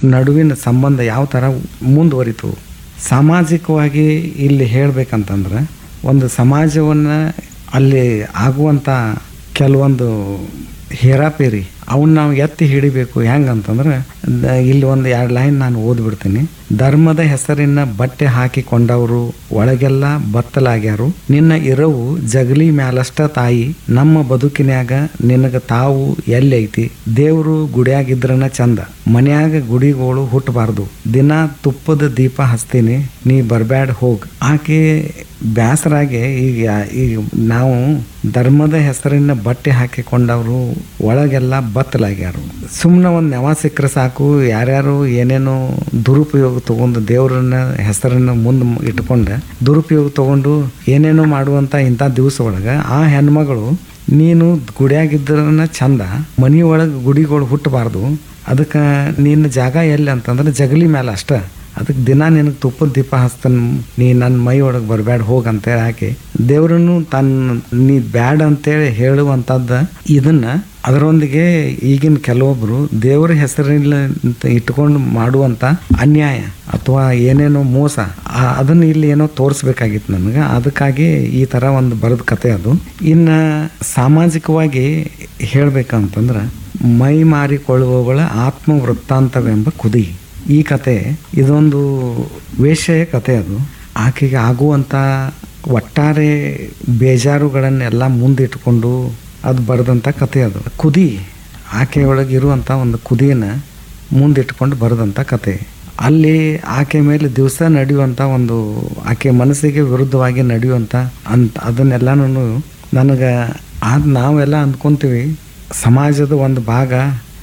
ನಡುವಿನ ಸಂಬಂಧ ಯಾವ ಥರ ಮುಂದುವರಿತು ಸಾಮಾಜಿಕವಾಗಿ ಇಲ್ಲಿ ಹೇಳ್ಬೇಕಂತಂದ್ರೆ ಒಂದು ಸಮಾಜವನ್ನು ಅಲ್ಲಿ ಆಗುವಂಥ ಕೆಲವೊಂದು ಹೇರಾಪೇರಿ ಅವನ್ನ ನಾವು ಎತ್ತಿ ಹಿಡಿಬೇಕು ಹೆಂಗಂತಂದ್ರೆ ದ- ಇಲ್ಲಿ ಒಂದು ಎರಡು ಲೈನ್ ನಾನು ಓದ್ಬಿಡ್ತೀನಿ ಧರ್ಮದ ಹೆಸರಿನ ಬಟ್ಟೆ ಹಾಕಿಕೊಂಡವರು ಒಳಗೆಲ್ಲ ಬತ್ತಲಾಗ್ಯಾರು ನಿನ್ನ ಇರವು ಜಗಲಿ ಮ್ಯಾಲಷ್ಟ ತಾಯಿ ನಮ್ಮ ಬದುಕಿನ್ಯಾಗ ನಿನಗ ತಾವು ಎಲ್ಲೈತಿ ದೇವ್ರು ಗುಡಿಯಾಗಿದ್ರನ ಚಂದ ಮನ್ಯಾಗ ಗುಡಿಗಳು ಹುಟ್ಟಬಾರ್ದು ದಿನ ತುಪ್ಪದ ದೀಪ ಹಚ್ತೀನಿ ನೀ ಬರ್ಬ್ಯಾಡ ಹೋಗ್ ಆಕೆ ಬ್ಯಾಸರಾಗೆ ಈಗ ಈಗ ನಾವು ಧರ್ಮದ ಹೆಸರಿನ ಬಟ್ಟೆ ಹಾಕಿಕೊಂಡವರು ಒಳಗೆಲ್ಲ ಬತ್ತಲಾಗ್ಯಾರು ಸುಮ್ಮನೆ ಒಂದು ನೆವ ಸಿಕ್ಕರೆ ಸಾಕು ಯಾರ್ಯಾರು ಏನೇನೋ ದುರುಪಯೋಗ ತಗೊಂಡು ದೇವರನ್ನ ಹೆಸರನ್ನ ಮುಂದೆ ಇಟ್ಕೊಂಡು ದುರುಪಯೋಗ ತಗೊಂಡು ಏನೇನೋ ಮಾಡುವಂಥ ಇಂಥ ದಿವಸ ಒಳಗೆ ಆ ಹೆಣ್ಮಗಳು ನೀನು ಗುಡಿಯಾಗಿದ್ರನ ಚಂದ ಮನಿ ಒಳಗೆ ಗುಡಿಗಳು ಹುಟ್ಟಬಾರ್ದು ಅದಕ್ಕೆ ನಿನ್ನ ಜಾಗ ಎಲ್ಲಿ ಅಂತಂದ್ರೆ ಜಗಲಿ ಮೇಲೆ ಅಷ್ಟ ಅದಕ್ಕೆ ದಿನ ನಿನಗೆ ತುಪ್ಪದ ದೀಪ ಹಚ್ತಾನ ನೀ ನನ್ನ ಮೈ ಒಳಗೆ ಬರಬೇಡ ಹೋಗ ಅಂತೇಳಿ ಹಾಕಿ ದೇವ್ರನ್ನು ತನ್ನ ನೀ ಬ್ಯಾಡ ಅಂತೇಳಿ ಹೇಳುವಂಥದ್ದು ಇದನ್ನ ಅದರೊಂದಿಗೆ ಈಗಿನ ಕೆಲವೊಬ್ರು ದೇವರ ಹೆಸರಿಲ್ಲ ಅಂತ ಇಟ್ಕೊಂಡು ಮಾಡುವಂಥ ಅನ್ಯಾಯ ಅಥವಾ ಏನೇನೋ ಮೋಸ ಆ- ಅದನ್ನ ಇಲ್ಲಿ ಏನೋ ತೋರಿಸ್ಬೇಕಾಗಿತ್ತು ನನಗೆ ಅದಕ್ಕಾಗಿ ಈ ಥರ ಒಂದು ಬರೆದ ಕತೆ ಅದು ಇನ್ನು ಸಾಮಾಜಿಕವಾಗಿ ಹೇಳ್ಬೇಕಂತಂದ್ರೆ ಮೈ ಮಾರಿಕೊಳ್ಳುವವಳ ಆತ್ಮ ವೃತ್ತಾಂತವೆಂಬ ಕುದಿ ಈ ಕತೆ ಇದೊಂದು ವೇಶ್ಯೆಯ ಕತೆ ಅದು ಆಕೆಗೆ ಆಗುವಂಥ ಒಟ್ಟಾರೆ ಬೇಜಾರುಗಳನ್ನೆಲ್ಲ ಮುಂದಿಟ್ಕೊಂಡು ಅದು ಬರೆದಂಥ ಕತೆ ಅದು ಕುದಿ ಆಕೆಯೊಳಗೆ ಇರುವಂಥ ಒಂದು ಕುದಿಯನ್ನು ಮುಂದಿಟ್ಕೊಂಡು ಬರೆದಂಥ ಕತೆ ಅಲ್ಲಿ ಆಕೆ ಮೇಲೆ ದಿವಸ ನಡೆಯುವಂಥ ಒಂದು ಆಕೆ ಮನಸ್ಸಿಗೆ ವಿರುದ್ಧವಾಗಿ ನಡೆಯುವಂಥ ಅಂತ ಅದನ್ನೆಲ್ಲನೂ ನನಗೆ ಅದು ನಾವೆಲ್ಲ ಅಂದ್ಕೊತೀವಿ ಸಮಾಜದ ಒಂದು ಭಾಗ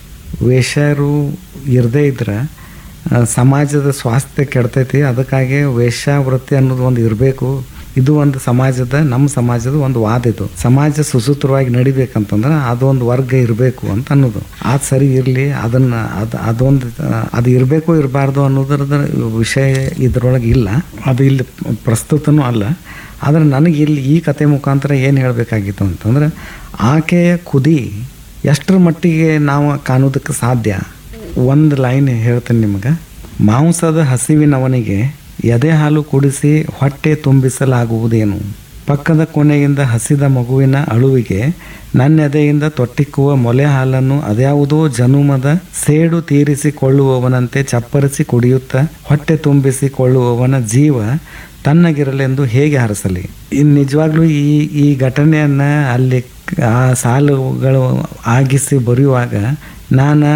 ವೇಶ್ಯರು ಇರದೇ ಇದ್ರೆ ಆ, ಸಮಾಜದ ಸ್ವಾಸ್ಥ್ಯ ಕೆಡ್ತೈತಿ ಅದಕ್ಕಾಗಿ ವೇಶ್ಯಾವೃತ್ತಿ ಅನ್ನೋದು ಒಂದು ಇರಬೇಕು ಇದು ಒಂದು ಸಮಾಜದ ನಮ್ಮ ಸಮಾಜದ ಒಂದು ವಾದ ಇದು ಸಮಾಜ ಸುಸೂತ್ರವಾಗಿ ನಡಿಬೇಕಂತಂದ್ರೆ ಅದೊಂದು ವರ್ಗ ಇರಬೇಕು ಅಂತ ಅನ್ನೋದು ಅದು ಸರಿ ಇರಲಿ ಅದನ್ನು ಅದು ಅದೊಂದು ಆ, ಅದು ಇರಬೇಕು ಇರಬಾರ್ದು ಅನ್ನೋದ್ರದ ವಿಷಯ ಇದರೊಳಗೆ ಇಲ್ಲ ಅದು ಇಲ್ಲಿ ಪ್ರಸ್ತುತನೂ ಅಲ್ಲ ಆದರೆ ನನಗೆ ಇಲ್ಲಿ ಈ ಕತೆ ಮುಖಾಂತರ ಏನು ಹೇಳಬೇಕಾಗಿತ್ತು ಅಂತಂದ್ರೆ ಆಕೆಯ ಕುದಿ ಎಷ್ಟರ ಮಟ್ಟಿಗೆ ನಾವು ಕಾಣೋದಕ್ಕೆ ಸಾಧ್ಯ ಒಂದು ಲೈನ್ ಹೇಳ್ತೇನೆ ನಿಮಗೆ ಮಾಂಸದ ಹಸಿವಿನವನಿಗೆ ಎದೆ ಹಾಲು ಕುಡಿಸಿ ಹೊಟ್ಟೆ ತುಂಬಿಸಲಾಗುವುದೇನು ಪಕ್ಕದ ಕೊನೆಯಿಂದ ಹಸಿದ ಮಗುವಿನ ಅಳುವಿಗೆ ನನ್ನ ಎದೆಯಿಂದ ತೊಟ್ಟಿಕ್ಕುವ ಮೊಲೆ ಹಾಲನ್ನು ಅದ್ಯಾವುದೋ ಜನುಮದ ಸೇಡು ತೀರಿಸಿಕೊಳ್ಳುವವನಂತೆ ಚಪ್ಪರಿಸಿ ಕುಡಿಯುತ್ತಾ ಹೊಟ್ಟೆ ತುಂಬಿಸಿಕೊಳ್ಳುವವನ ಜೀವ ತನ್ನಗಿರಲೆಂದು ಹೇಗೆ ಹರಸಲಿ ಇನ್ನು ನಿಜವಾಗ್ಲೂ ಈ ಈ ಘಟನೆಯನ್ನು ಅಲ್ಲಿ ಆ ಸಾಲುಗಳು ಆಗಿಸಿ ಬರೆಯುವಾಗ ನಾನು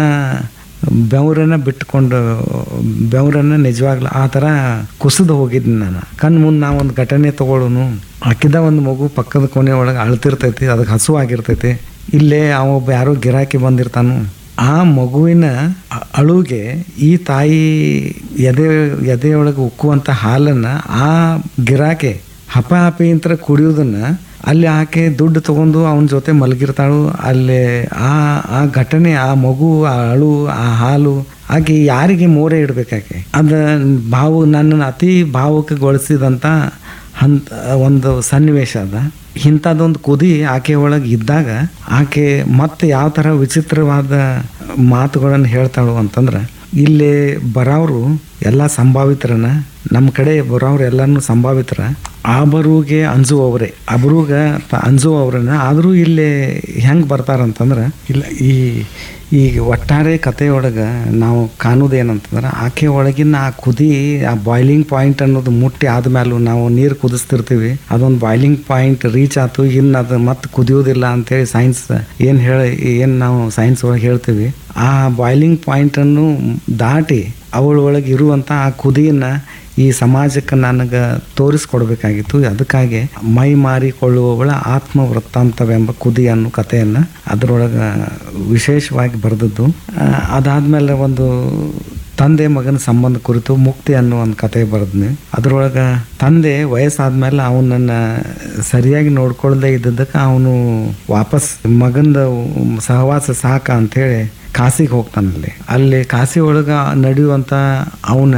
ಬೆವರನ್ನ ಬಿಟ್ಕೊಂಡು ಬೆವರನ್ನ ನಿಜವಾಗ್ಲೂ ಆ ಥರ ಕುಸಿದು ಹೋಗಿದ್ದೀನಿ ನಾನು ಕಣ್ಣು ಮುಂದೆ ನಾವು ಒಂದು ಘಟನೆ ತಗೊಳ್ಳೋನು ಹಾಕಿದ ಒಂದು ಮಗು ಪಕ್ಕದ ಕೊನೆ ಒಳಗೆ ಅಳ್ತಿರ್ತೈತಿ ಅದಕ್ಕೆ ಹಸು ಆಗಿರ್ತೈತಿ ಇಲ್ಲೇ ಅವೊಬ್ಬ ಯಾರೋ ಗಿರಾಕಿ ಬಂದಿರ್ತಾನು ಆ ಮಗುವಿನ ಅ- ಅಳುಗೆ ಈ ತಾಯಿ ಎದೆ ಎದೆಯೊಳಗೆ ಉಕ್ಕುವಂಥ ಹಾಲನ್ನು ಆ ಗಿರಾಕೆ ಹಪ ಹಪಿ ಅಂತ ಕುಡಿಯೋದನ್ನ ಅಲ್ಲಿ ಆಕೆ ದುಡ್ಡು ತಗೊಂಡು ಅವನ ಜೊತೆ ಮಲಗಿರ್ತಾಳು ಅಲ್ಲಿ ಆ ಆ ಘಟನೆ ಆ ಮಗು ಆ ಅಳು ಆ ಹಾಲು ಆಕೆ ಯಾರಿಗೆ ಮೋರೆ ಇಡ್ಬೇಕಾಕೆ ಅದ ಭಾವು ನನ್ನನ್ನು ಅತಿ ಭಾವುಕಗೊಳಿಸಿದಂಥ ಹಂತ ಒಂದು ಸನ್ನಿವೇಶ ಅದ ಇಂಥದ್ದೊಂದು ಕುದಿ ಆಕೆ ಒಳಗೆ ಇದ್ದಾಗ ಆಕೆ ಮತ್ತೆ ಯಾವ ಥರ ವಿಚಿತ್ರವಾದ ಮಾತುಗಳನ್ನು ಹೇಳ್ತಾಳು ಅಂತಂದ್ರೆ ಇಲ್ಲಿ ಬರೋರು ಎಲ್ಲ ಸಂಭಾವಿತರನ ನಮ್ಮ ಕಡೆ ಬರೋರು ಎಲ್ಲನೂ ಸಂಭಾವಿತರ ಆ ಬರುವಿಗೆ ಅಂಜುವವರೇ ಅಬರುಗ ಅಂಜುವವ್ರನ್ನ ಆದರೂ ಇಲ್ಲಿ ಹೆಂಗೆ ಬರ್ತಾರಂತಂದ್ರೆ ಇಲ್ಲ ಈ ಈಗ ಒಟ್ಟಾರೆ ಕಥೆಯೊಳಗೆ ನಾವು ಕಾಣೋದೇನಂತಂದ್ರೆ ಆಕೆ ಒಳಗಿನ ಆ ಕುದಿ ಆ ಬಾಯ್ಲಿಂಗ್ ಪಾಯಿಂಟ್ ಅನ್ನೋದು ಮುಟ್ಟಿ ಆದ್ಮೇಲೂ ನಾವು ನೀರು ಕುದಿಸ್ತಿರ್ತೀವಿ ಅದೊಂದು ಬಾಯ್ಲಿಂಗ್ ಪಾಯಿಂಟ್ ರೀಚ್ ಆಯ್ತು ಇನ್ನು ಅದು ಮತ್ತೆ ಕುದಿಯೋದಿಲ್ಲ ಅಂತೇಳಿ ಸೈನ್ಸ್ ಏನು ಹೇಳಿ ಏನು ನಾವು ಸೈನ್ಸ್ ಒಳಗೆ ಹೇಳ್ತೀವಿ ಆ ಬಾಯ್ಲಿಂಗ್ ಪಾಯಿಂಟನ್ನು ದಾಟಿ ಅವಳ ಒಳಗೆ ಇರುವಂಥ ಆ ಕುದಿಯನ್ನು ಈ ಸಮಾಜಕ್ಕೆ ನನಗೆ ತೋರಿಸ್ಕೊಡ್ಬೇಕಾಗಿತ್ತು ಅದಕ್ಕಾಗಿ ಮೈ ಮಾರಿಕೊಳ್ಳುವವಳ ಆತ್ಮ ವೃತ್ತಾಂತವೆಂಬ ಕುದಿ ಅನ್ನೋ ಕಥೆಯನ್ನು ಅದರೊಳಗೆ ವಿಶೇಷವಾಗಿ ಬರೆದದ್ದು ಆ, ಅದಾದ್ಮೇಲೆ ಒಂದು ತಂದೆ ಮಗನ ಸಂಬಂಧ ಕುರಿತು ಮುಕ್ತಿ ಅನ್ನೋ ಒಂದು ಕತೆ ಬರೆದ್ನಿ ಅದ್ರೊಳಗೆ ತಂದೆ ವಯಸ್ಸಾದ್ಮೇಲೆ ಅವನನ್ನು ಸರಿಯಾಗಿ ನೋಡ್ಕೊಳ್ದೇ ಇದ್ದದಕ್ಕೆ ಅವನು ವಾಪಸ್ ಮಗಂದ ಸಹವಾಸ ಸಾಕ ಅಂಥೇಳಿ ಕಾಸಿಗೆ ಹೋಗ್ತಾನಲ್ಲಿ ಅಲ್ಲಿ ಕಾಸಿ ಒಳಗೆ ನಡೆಯುವಂಥ ಅವನ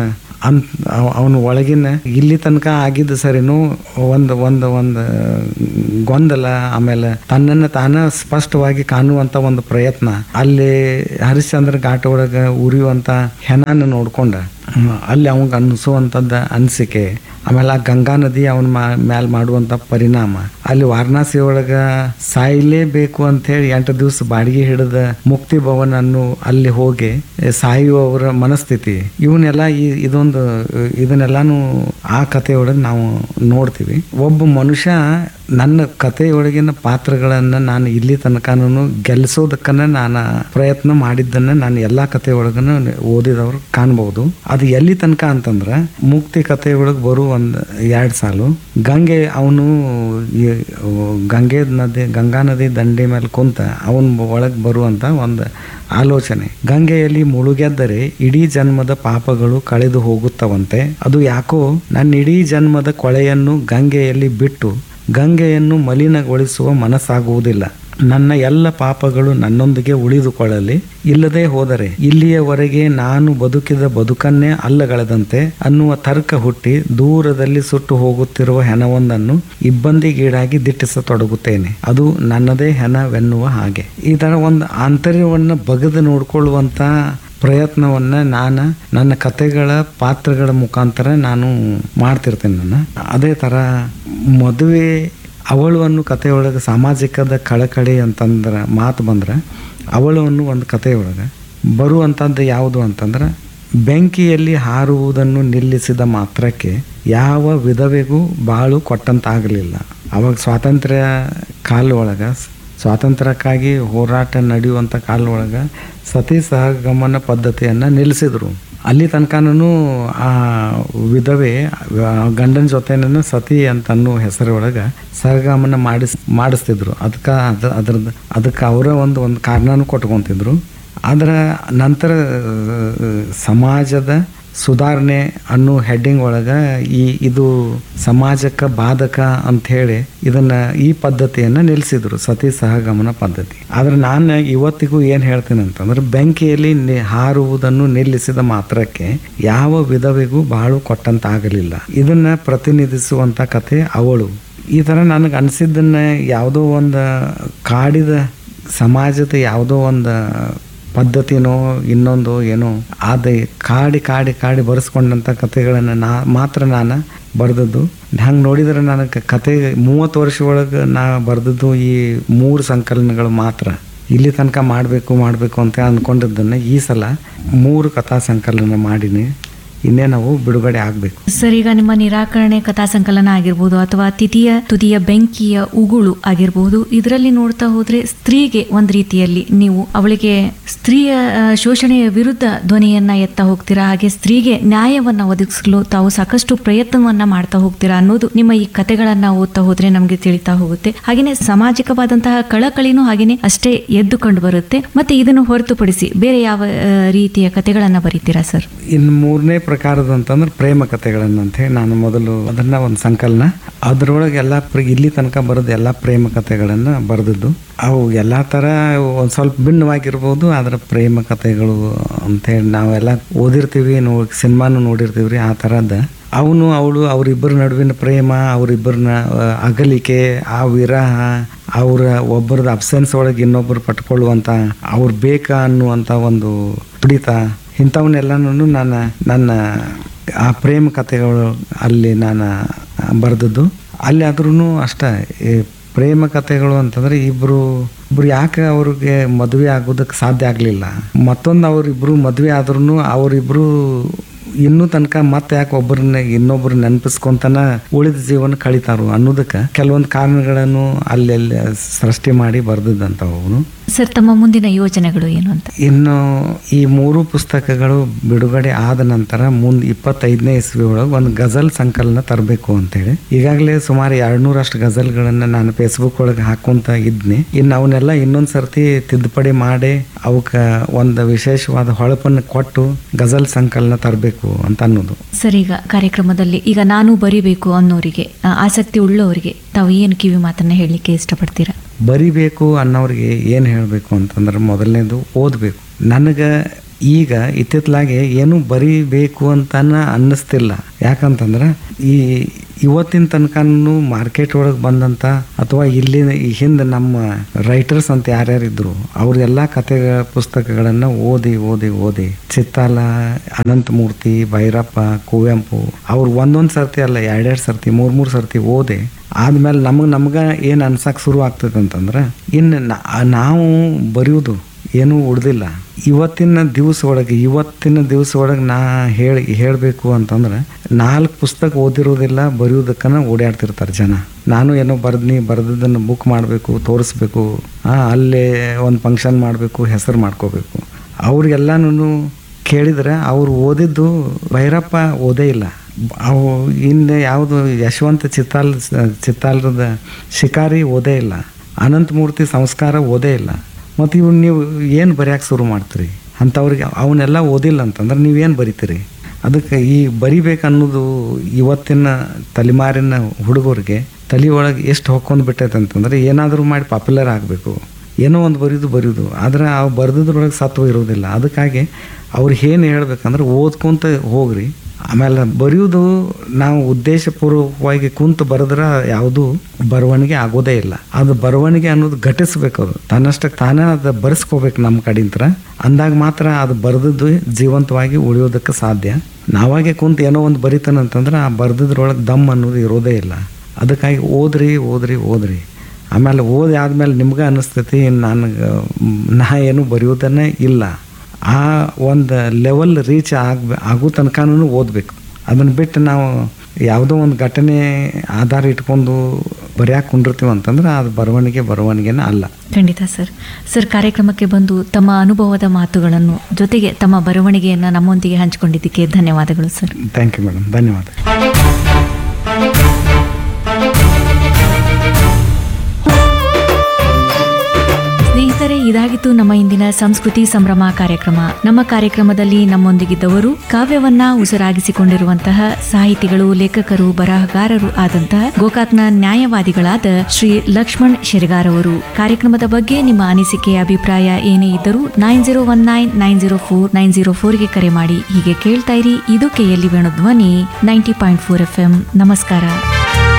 ಅಂತ ಅವನ ಒಳಗಿನ ಇಲ್ಲಿ ತನಕ ಆಗಿದ್ದು ಸರಿನೂ ಒಂದು ಒಂದು ಒಂದು ಗೊಂದಲ ಆಮೇಲೆ ತನ್ನನ್ನು ತಾನ ಸ್ಪಷ್ಟವಾಗಿ ಕಾಣುವಂತ ಒಂದು ಪ್ರಯತ್ನ ಅಲ್ಲಿ ಹರಿಶ್ಚಂದ್ರ ಘಾಟ್ ಒಳಗೆ ಉರಿಯುವಂತ ಹೆಣನ ನೋಡ್ಕೊಂಡ ಹ್ಮ್, ಅಲ್ಲಿ ಅವಂಗ ಅನ್ನಿಸುವಂಥದ್ದು ಅನಿಸಿಕೆ ಆಮೇಲೆ ಆ ಗಂಗಾ ನದಿ ಅವನ ಮ್ಯಾಲ ಮಾಡುವಂಥ ಪರಿಣಾಮ ಅಲ್ಲಿ ವಾರಣಾಸಿ ಒಳಗ ಸಾಯಲೇಬೇಕು ಅಂತೇಳಿ ಎಂಟು ದಿವಸ ಬಾಡಿಗೆ ಹಿಡಿದ ಮುಕ್ತಿ ಭವನ್ ಅನ್ನು ಅಲ್ಲಿ ಹೋಗಿ ಸಾಯುವವರ ಮನಸ್ಥಿತಿ ಇವನ್ನೆಲ್ಲ ಈ ಇದೊಂದು ಇದನ್ನೆಲ್ಲಾನು ಆ ಕಥೆಯೊಳಗೆ ನಾವು ನೋಡ್ತೀವಿ ಒಬ್ಬ ಮನುಷ್ಯ ನನ್ನ ಕಥೆಯೊಳಗಿನ ಪಾತ್ರಗಳನ್ನು ನಾನು ಇಲ್ಲಿ ತನಕನೂ ಗೆಲ್ಲಿಸೋದಕ್ಕನ್ನ ನಾನು ಪ್ರಯತ್ನ ಮಾಡಿದ್ದನ್ನ ನಾನು ಎಲ್ಲಾ ಕಥೆಯೊಳಗನು ಓದಿದವ್ರು ಕಾಣ್ಬಹುದು ಅದು ಎಲ್ಲಿ ತನಕ ಅಂತಂದ್ರೆ ಮುಕ್ತಿ ಕಥೆಯೊಳಗೆ ಬರೋ ಒಂದು ಎರಡು ಸಾಲು ಗಂಗೆ ಅವನು ಗಂಗೆ ನದಿ ಗಂಗಾ ನದಿ ದಂಡೆ ಮೇಲೆ ಕುಂತ ಅವನ ಒಳಗೆ ಬರುವಂತ ಒಂದು ಆಲೋಚನೆ ಗಂಗೆಯಲ್ಲಿ ಮುಳುಗೆದ್ದರೆ ಇಡೀ ಜನ್ಮದ ಪಾಪಗಳು ಕಳೆದು ಹೋಗುತ್ತವಂತೆ ಅದು ಯಾಕೋ ನನ್ನ ಇಡೀ ಜನ್ಮದ ಕೊಳೆಯನ್ನು ಗಂಗೆಯಲ್ಲಿ ಬಿಟ್ಟು ಗಂಗೆಯನ್ನು ಮಲಿನಗೊಳಿಸುವ ಮನಸ್ಸಾಗುವುದಿಲ್ಲ ನನ್ನ ಎಲ್ಲ ಪಾಪಗಳು ನನ್ನೊಂದಿಗೆ ಉಳಿದುಕೊಳ್ಳಲಿ ಇಲ್ಲದೆ ಹೋದರೆ ಇಲ್ಲಿಯವರೆಗೆ ನಾನು ಬದುಕಿದ ಬದುಕನ್ನೇ ಅಲ್ಲಗಳೆದಂತೆ ಅನ್ನುವ ತರ್ಕ ಹುಟ್ಟಿ ದೂರದಲ್ಲಿ ಸುಟ್ಟು ಹೋಗುತ್ತಿರುವ ಹೆಣವೊಂದನ್ನು ಇಬ್ಬಂದಿಗೀಡಾಗಿ ದಿಟ್ಟಿಸತೊಡಗುತ್ತೇನೆ ಅದು ನನ್ನದೇ ಹೆಣವೆನ್ನುವ ಹಾಗೆ ಈ ತರ ಒಂದು ಆಂತರ್ಯವನ್ನು ಬಗೆದು ನೋಡ್ಕೊಳ್ಳುವಂತ ಪ್ರಯತ್ನವನ್ನ ನಾನು ನನ್ನ ಕತೆಗಳ ಪಾತ್ರಗಳ ಮುಖಾಂತರ ನಾನು ಮಾಡ್ತಿರ್ತೇನೆ ನಾನು ಅದೇ ಥರ ಮದುವೆ ಅವಳು ಅನ್ನೋ ಕಥೆಯೊಳಗೆ ಸಾಮಾಜಿಕದ ಕಳಕಳಿ ಅಂತಂದ್ರೆ ಮಾತು ಬಂದ್ರೆ ಅವಳು ಅನ್ನೋ ಒಂದು ಕಥೆಯೊಳಗೆ ಬರುವಂಥದ್ದು ಯಾವುದು ಅಂತಂದ್ರೆ ಬೆಂಕಿಯಲ್ಲಿ ಹಾರುವುದನ್ನು ನಿಲ್ಲಿಸಿದ ಮಾತ್ರಕ್ಕೆ ಯಾವ ವಿಧವೆಗೂ ಬಾಳು ಕೊಟ್ಟಂತಾಗಲಿಲ್ಲ ಅವಾಗ ಸ್ವಾತಂತ್ರ್ಯ ಕಾಲ ಒಳಗೆ ಸ್ವಾತಂತ್ರ್ಯಕ್ಕಾಗಿ ಹೋರಾಟ ನಡೆಯುವಂಥ ಕಾಲ ಒಳಗೆ ಸತಿ ಸಹಗಮನ ಪದ್ಧತಿಯನ್ನು ನಿಲ್ಲಿಸಿದ್ರು ಅಲ್ಲಿ ತನಕನೂ ಆ ವಿಧವೆ ಆ ಗಂಡನ ಜೊತೆನ ಸತಿ ಅಂತ ಅನ್ನೋ ಹೆಸರೊಳಗೆ ಸಹಗಮನ ಮಾಡಿಸ್ ಮಾಡಿಸ್ತಿದ್ರು ಅದಕ್ಕೆ ಅದ ಅದ್ರದ್ದು ಅದಕ್ಕೆ ಅವರ ಒಂದು ಒಂದು ಕಾರಣನೂ ಕೊಟ್ಕೊತಿದ್ರು ಆದ್ರೆ ನಂತರ ಆ, ಸಮಾಜದ ಸುಧಾರಣೆ ಅನ್ನೋ ಹೆಡ್ಡಿಂಗ್ ಒಳಗೆ ಈ ಇದು ಸಮಾಜಕ್ಕೆ ಬಾಧಕ ಅಂಥೇಳಿ ಇದನ್ನ ಈ ಪದ್ಧತಿಯನ್ನು ನಿಲ್ಲಿಸಿದ್ರು ಸತಿ ಸಹಗಮನ ಪದ್ಧತಿ ಆದ್ರೆ ನಾನು ಇವತ್ತಿಗೂ ಏನು ಹೇಳ್ತೀನಿ ಅಂತಂದ್ರೆ ಬೆಂಕಿಯಲ್ಲಿ ನಿ- ಹಾರುವುದನ್ನು ನಿಲ್ಲಿಸಿದ ಮಾತ್ರಕ್ಕೆ ಯಾವ ವಿಧವೆಗೂ ಬಾಳು ಕೊಟ್ಟಂತಾಗಲಿಲ್ಲ ಇದನ್ನ ಪ್ರತಿನಿಧಿಸುವಂಥ ಕಥೆ ಅವಳು ಈ ಥರ ನನಗೆ ಅನಿಸಿದ್ದನ್ನ ಯಾವುದೋ ಒಂದು ಕಾಡಿದ ಸಮಾಜದ ಯಾವುದೋ ಒಂದು ಪದ್ಧತಿನೋ ಇನ್ನೊಂದು ಏನೋ ಅದೇ ಕಾಡಿ ಕಾಡಿ ಕಾಡಿ ಬರೆಸ್ಕೊಂಡಂಥ ಕಥೆಗಳನ್ನು ನಾ ಮಾತ್ರ ನಾನು ಬರೆದದ್ದು ಹಂಗೆ ನೋಡಿದ್ರೆ ನನಗೆ ಕತೆ ಮೂವತ್ತು ವರ್ಷ ಒಳಗೆ ನಾ ಬರೆದದ್ದು ಈ ಮೂರು ಸಂಕಲನಗಳು ಮಾತ್ರ ಇಲ್ಲಿ ತನಕ ಮಾಡಬೇಕು ಮಾಡಬೇಕು ಅಂತ ಅಂದ್ಕೊಂಡಿದ್ದನ್ನು ಈ ಸಲ ಮೂರು ಕಥಾ ಸಂಕಲನ ಮಾಡೀನಿ ಇನ್ನೇ ನಾವು ಬಿಡುಗಡೆ ಆಗಬೇಕು ಸರ್ ಈಗ ನಿಮ್ಮ ನಿರಾಕರಣೆ ಕಥಾ ಸಂಕಲನ ಆಗಿರ್ಬೋದು ಅಥವಾ ತಿಥಿಯ ತುದಿಯ ಬೆಂಕಿಯ ಉಗುಳು ಆಗಿರ್ಬೋದು ಇದರಲ್ಲಿ ನೋಡ್ತಾ ಹೋದ್ರೆ ಸ್ತ್ರೀಗೆ ಒಂದ್ ರೀತಿಯಲ್ಲಿ ನೀವು ಅವಳಿಗೆ ಸ್ತ್ರೀಯ ಆ, ಶೋಷಣೆಯ ವಿರುದ್ಧ ಧ್ವನಿಯನ್ನ ಎತ್ತಾ ಹೋಗ್ತೀರಾ ಹಾಗೆ ಸ್ತ್ರೀಗೆ ನ್ಯಾಯವನ್ನ ಒದಗಿಸಲು ತಾವು ಸಾಕಷ್ಟು ಪ್ರಯತ್ನವನ್ನ ಮಾಡ್ತಾ ಹೋಗ್ತೀರಾ ಅನ್ನೋದು ನಿಮ್ಮ ಈ ಕಥೆಗಳನ್ನ ಓದ್ತಾ ಹೋದ್ರೆ ನಮ್ಗೆ ತಿಳಿತಾ ಹೋಗುತ್ತೆ ಹಾಗೇನೆ ಸಾಮಾಜಿಕವಾದಂತಹ ಕಳಕಳಿನೂ ಹಾಗೇನೆ ಅಷ್ಟೇ ಎದ್ದು ಕಂಡು ಬರುತ್ತೆ ಮತ್ತೆ ಇದನ್ನು ಹೊರತುಪಡಿಸಿ ಬೇರೆ ಯಾವ ಆ, ರೀತಿಯ ಕಥೆಗಳನ್ನ ಬರೀತೀರಾ ಸರ್ ಇನ್ನು ಮೂರನೇ ಪ್ರಕಾರದ ಅಂತಂದ್ರೆ ಪ್ರೇಮ ಕಥೆಗಳನ್ನ ಅಂತ ಹೇಳಿ ನಾನು ಮೊದಲು ಅದನ್ನ ಒಂದು ಸಂಕಲನ ಅದ್ರೊಳಗೆ ಎಲ್ಲ ಪ್ರ ಇಲ್ಲಿ ತನಕ ಬರೋದು ಎಲ್ಲ ಪ್ರೇಮ ಕಥೆಗಳನ್ನು ಬರೆದದ್ದು ಅವು ಎಲ್ಲ ಥರ ಒಂದು ಸ್ವಲ್ಪ ಭಿನ್ನವಾಗಿರ್ಬೋದು ಆದ್ರೆ ಪ್ರೇಮ ಕಥೆಗಳು ಅಂತೇಳಿ ನಾವೆಲ್ಲ ಓದಿರ್ತೀವಿ ನೋ ಸಿನಿಮಾನು ನೋಡಿರ್ತೀವಿ ರೀ ಆ ಥರದ್ದು ಅವನು ಅವಳು ಅವರಿಬ್ಬರ ನಡುವಿನ ಪ್ರೇಮ ಅವರಿಬ್ಬರನ್ನ ಅಗಲಿಕೆ ಆ ವಿರಹ ಅವರ ಒಬ್ಬರದ ಅಬ್ಸೆನ್ಸ್ ಒಳಗೆ ಇನ್ನೊಬ್ಬರು ಪಟ್ಕೊಳ್ಳುವಂಥ ಅವ್ರು ಬೇಕಾ ಅನ್ನುವಂಥ ಒಂದು ತುಡಿತ ಇಂಥವನ್ನೆಲ್ಲನೂ ನಾನು ನನ್ನ ಆ ಪ್ರೇಮ ಕಥೆಗಳು ಅಲ್ಲಿ ನಾನು ಬರೆದದ್ದು ಅಲ್ಲಿ ಆದ್ರೂ ಅಷ್ಟೇ ಈ ಪ್ರೇಮ ಕಥೆಗಳು ಅಂತಂದ್ರೆ ಇಬ್ರು ಇಬ್ರು ಯಾಕೆ ಅವ್ರಿಗೆ ಮದುವೆ ಆಗೋದಕ್ಕೆ ಸಾಧ್ಯ ಆಗಲಿಲ್ಲ ಮತ್ತೊಂದು ಅವರಿಬ್ರು ಮದುವೆ ಆದ್ರೂ ಅವರಿಬ್ರು ಇನ್ನೂ ತನಕ ಮತ್ತೆ ಯಾಕೆ ಒಬ್ಬರನ್ನ ಇನ್ನೊಬ್ರು ನೆನಪಿಸ್ಕೊಂತನ ಉಳಿದ ಜೀವನ ಕಳಿತಾರು ಅನ್ನೋದಕ್ಕೆ ಕೆಲವೊಂದು ಕಾರಣಗಳನ್ನು ಅಲ್ಲೆಲ್ಲಿ ಸೃಷ್ಟಿ ಮಾಡಿ ಬರ್ದಿದ್ದಂತ ಅವನು ಸರ್ ತಮ್ಮ ಮುಂದಿನ ಯೋಜನೆಗಳು ಏನು ಅಂತ ಇನ್ನು ಈ ಮೂರು ಪುಸ್ತಕಗಳು ಬಿಡುಗಡೆ ಆದ ನಂತರ ಮುಂದೆ ಇಪ್ಪತ್ತೈದನೇ ಇಸ್ವಿ ಒಳಗೆ ಒಂದು ಗಜಲ್ ಸಂಕಲನ ತರಬೇಕು ಅಂತೇಳಿ ಈಗಾಗಲೇ ಸುಮಾರು ಎರಡ್ನೂರಷ್ಟು ಗಜಲ್ಗಳನ್ನು ನಾನು ಫೇಸ್ಬುಕ್ ಒಳಗೆ ಹಾಕೊಂತ ಇದ್ನಿ ಇನ್ನು ಅವನ್ನೆಲ್ಲ ಇನ್ನೊಂದು ಸರ್ತಿ ತಿದ್ದುಪಡಿ ಮಾಡಿ ಅವಕ್ಕೆ ಒಂದು ವಿಶೇಷವಾದ ಹೊಳಪನ್ನು ಕೊಟ್ಟು ಗಜಲ್ ಸಂಕಲನ ತರಬೇಕು ಅಂತ ಅನ್ನೋದು ಸರ್ ಈಗ ಕಾರ್ಯಕ್ರಮದಲ್ಲಿ ಈಗ ನಾನು ಬರಿಬೇಕು ಅನ್ನೋರಿಗೆ ಆ, ಆಸಕ್ತಿ ಉಳ್ಳವರಿಗೆ ತಾವು ಏನು ಕಿವಿ ಮಾತನ್ನ ಹೇಳಲಿಕ್ಕೆ ಇಷ್ಟಪಡ್ತೀರಾ ಬರಿಬೇಕು ಅನ್ನೋರಿಗೆ ಏನು ಹೇಳಬೇಕು ಅಂತಂದ್ರೆ ಮೊದಲನೇದು ಓದಬೇಕು ನನಗೆ ಈಗ ಇತ್ತಿತ್ತಲಾಗೆ ಏನು ಬರಿಬೇಕು ಅಂತಾನ ಅನ್ನಿಸ್ತಿಲ್ಲ ಯಾಕಂತಂದ್ರೆ ಈ ಇವತ್ತಿನ ತನಕನೂ ಮಾರ್ಕೆಟ್ ಒಳಗೆ ಬಂದಂಥ ಅಥವಾ ಇಲ್ಲಿ ಈ ಹಿಂದೆ ನಮ್ಮ ರೈಟರ್ಸ್ ಅಂತ ಯಾರ್ಯಾರಿದ್ರು ಅವ್ರೆಲ್ಲ ಕಥೆಗಳ ಪುಸ್ತಕಗಳನ್ನು ಓದಿ ಓದಿ ಓದಿ ಚಿತ್ತಾಲ ಅನಂತಮೂರ್ತಿ ಭೈರಪ್ಪ ಕುವೆಂಪು ಅವ್ರು ಒಂದೊಂದು ಸರ್ತಿ ಅಲ್ಲ ಎರಡೆರಡು ಸರ್ತಿ ಮೂರು ಮೂರು ಸರ್ತಿ ಓದಿ ಆದ್ಮೇಲೆ ನಮಗೆ ನಮ್ಗೆ ಏನು ಅನ್ಸಕ್ಕೆ ಶುರು ಆಗ್ತದೆ ಅಂತಂದ್ರೆ ಇನ್ನು ನಾ- ನಾವು ಬರೆಯೋದು ಏನೂ ಉಳ್ದಿಲ್ಲ ಇವತ್ತಿನ ದಿವಸ ಒಳಗೆ ಇವತ್ತಿನ ದಿವಸ ಒಳಗೆ ನಾ ಹೇಳಿ ಹೇಳಬೇಕು ಅಂತಂದ್ರೆ ನಾಲ್ಕು ಪುಸ್ತಕ ಓದಿರೋದಿಲ್ಲ ಬರೆಯೋದಕ್ಕನ ಓಡಾಡ್ತಿರ್ತಾರೆ ಜನ ನಾನು ಏನೋ ಬರ್ದ್ನಿ ಬರ್ದದನ್ನು ಬುಕ್ ಮಾಡಬೇಕು ತೋರಿಸ್ಬೇಕು ಅಲ್ಲೇ ಒಂದು ಫಂಕ್ಷನ್ ಮಾಡಬೇಕು ಹೆಸರು ಮಾಡ್ಕೋಬೇಕು ಅವ್ರಿಗೆಲ್ಲನೂ ಕೇಳಿದ್ರೆ ಅವ್ರು ಓದಿದ್ದು ಭೈರಪ್ಪ ಓದೇ ಇಲ್ಲ ಅವು ಹಿಂದೆ ಯಾವುದು ಯಶವಂತ ಚಿತ್ತಾಲ್ ಚಿತ್ತಾಲದ ಶಿಕಾರಿ ಓದೇ ಇಲ್ಲ ಅನಂತಮೂರ್ತಿ ಸಂಸ್ಕಾರ ಓದೇ ಇಲ್ಲ ಮತ್ತು ಇವ್ ನೀವು ಏನು ಬರೆಯೋಕೆ ಶುರು ಮಾಡ್ತೀರಿ ಅಂಥವ್ರಿಗೆ ಅವನ್ನೆಲ್ಲ ಓದಿಲ್ಲ ಅಂತಂದ್ರೆ ನೀವೇನು ಬರಿತೀರಿ ಅದಕ್ಕೆ ಈ ಬರಿಬೇಕನ್ನೋದು ಇವತ್ತಿನ ತಲೆಮಾರಿನ ಹುಡುಗರಿಗೆ ತಲೆ ಒಳಗೆ ಎಷ್ಟು ಹೊಕ್ಕೊಂಡು ಬಿಟ್ಟೈತೆ ಅಂತಂದ್ರೆ ಏನಾದರೂ ಮಾಡಿ ಪಾಪ್ಯುಲರ್ ಆಗಬೇಕು ಏನೋ ಒಂದು ಬರೆಯೋದು ಬರೆಯೋದು ಆದರೆ ಆ ಬರೆದಿದ್ರೊಳಗೆ ಸತ್ವ ಇರೋದಿಲ್ಲ ಅದಕ್ಕಾಗಿ ಅವ್ರು ಏನು ಹೇಳ್ಬೇಕಂದ್ರೆ ಓದ್ಕೊಂತ ಹೋಗ್ರಿ ಆಮೇಲೆ ಬರೆಯೋದು ನಾವು ಉದ್ದೇಶಪೂರ್ವಕವಾಗಿ ಕುಂತು ಬರೆದ್ರೆ ಯಾವುದು ಬರವಣಿಗೆ ಆಗೋದೇ ಇಲ್ಲ ಅದು ಬರವಣಿಗೆ ಅನ್ನೋದು ಘಟಿಸ್ಬೇಕು ಅದು ತನ್ನಷ್ಟಕ್ಕೆ ತಾನೇ ಅದು ಬರೆಸ್ಕೋಬೇಕು ನಮ್ಮ ಕಡೆಯಿಂದ ಅಂದಾಗ ಮಾತ್ರ ಅದು ಬರೆದದ್ದು ಜೀವಂತವಾಗಿ ಉಳಿಯೋದಕ್ಕೆ ಸಾಧ್ಯ ನಾವಾಗೆ ಕುಂತು ಏನೋ ಒಂದು ಬರಿತಾನಂತಂದ್ರೆ ಆ ಬರೆದಿದ್ರೊಳಗೆ ದಮ್ ಅನ್ನೋದು ಇರೋದೇ ಇಲ್ಲ ಅದಕ್ಕಾಗಿ ಓದ್ರಿ ಓದ್ರಿ ಓದ್ರಿ ಆಮೇಲೆ ಓದಿ ಆದಮೇಲೆ ನಿಮ್ಗೆ ಅನ್ನಿಸ್ತೈತಿ ನನಗೆ ನಾ ಏನು ಬರೆಯೋದನ್ನೇ ಇಲ್ಲ ಆ ಒಂದು ಲೆವೆಲ್ ರೀಚ್ ಆಗ ಆಗೋ ತನಕನೂ ಓದಬೇಕು ಅದನ್ನು ಬಿಟ್ಟು ನಾವು ಯಾವುದೋ ಒಂದು ಘಟನೆ ಆಧಾರ ಇಟ್ಕೊಂಡು ಬರೆಯಾಕೆ ಕುಂಡಿರ್ತೀವಿ ಅಂತಂದ್ರೆ ಅದು ಬರವಣಿಗೆ ಬರವಣಿಗೆನ ಅಲ್ಲ ಖಂಡಿತ ಸರ್ ಸರ್ ಕಾರ್ಯಕ್ರಮಕ್ಕೆ ಬಂದು ತಮ್ಮ ಅನುಭವದ ಮಾತುಗಳನ್ನು ಜೊತೆಗೆ ತಮ್ಮ ಬರವಣಿಗೆಯನ್ನು ನಮ್ಮೊಂದಿಗೆ ಹಂಚಿಕೊಂಡಿದ್ದಕ್ಕೆ ಧನ್ಯವಾದಗಳು ಸರ್ ಥ್ಯಾಂಕ್ ಯು ಮೇಡಮ್ ಧನ್ಯವಾದ ಸ್ನೇಹಿತರೆ ಇದಾಗಿತ್ತು ನಮ್ಮ ಇಂದಿನ ಸಂಸ್ಕೃತಿ ಸಂಭ್ರಮ ಕಾರ್ಯಕ್ರಮ ನಮ್ಮ ಕಾರ್ಯಕ್ರಮದಲ್ಲಿ ನಮ್ಮೊಂದಿಗಿದ್ದವರು ಕಾವ್ಯವನ್ನ ಉಸಿರಾಗಿಸಿಕೊಂಡಿರುವಂತಹ ಸಾಹಿತಿಗಳು ಲೇಖಕರು ಬರಹಗಾರರು ಆದಂತಹ ಗೋಕಾಕ್ನ ನ್ಯಾಯವಾದಿಗಳಾದ ಶ್ರೀ ಲಕ್ಷ್ಮಣ್ ಶಿರ್ಗಾರ್ ಅವರು ಕಾರ್ಯಕ್ರಮದ ಬಗ್ಗೆ ನಿಮ್ಮ ಅನಿಸಿಕೆ ಅಭಿಪ್ರಾಯ ಏನೇ ಇದ್ದರೂ nine zero one nine nine zero four nine zero ಫೋರ್ಗೆ ಕರೆ ಮಾಡಿ ಹೀಗೆ ಕೇಳ್ತಾ ಇರಿ ಇದು KLE Venudhwani ninety point four F M ನಮಸ್ಕಾರ